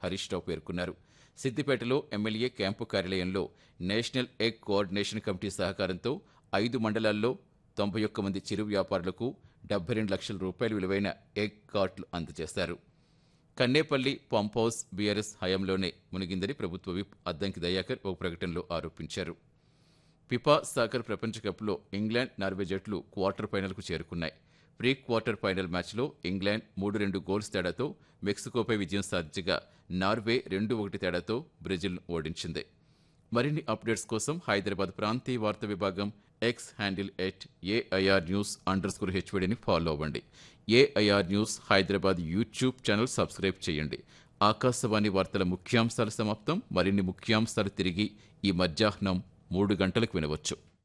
హరీష్ రావు పేర్కొన్నారు సిద్దిపేటలో MLA camp కార్యాలయంలో నేషనల్ ఎగ్ కోఆర్డినేషన్ కమిటీ సహకారంతో ఐదు మండలాల్లో తొంభై ఒక్క మంది చిరు వ్యాపారులకు డెబ్బై రెండు లక్షల రూపాయల విలువైన ఎగ్ కార్ట్లు అందజేశారు కన్నేపల్లి పంప్ హౌస్ బీఆర్ఎస్ హయాంలోనే మునిగిందని ప్రభుత్వ విప్ అద్దంకి దయాకర్ ఒక ప్రకటనలో ఆరోపించారు ఫిఫా సాకర్ ప్రపంచ కప్లో ఇంగ్లాండ్ నార్వే జట్లు క్వార్టర్ ఫైనల్కు చేరుకున్నాయి ప్రీ క్వార్టర్ ఫైనల్ మ్యాచ్లో ఇంగ్లాండ్ మూడు రెండు గోల్స్ తేడాతో మెక్సికోపై విజయం సాధించగా నార్వే రెండు ఒకటి తేడాతో బ్రెజిల్ను ఓడించింది మరిన్ని అప్డేట్స్ కోసం హైదరాబాద్ ప్రాంతీయ వార్తా విభాగం X handle at AIR news underscore హెచ్వడిని ఫాలో అవ్వండి AIR news Hyderabad YouTube channel subscribe చేయండి ఆకాశవాణి వార్తల ముఖ్యాంశాలు సమాప్తం మరిన్ని ముఖ్యాంశాలు తిరిగి ఈ మధ్యాహ్నం మూడు గంటలకు వినవచ్చు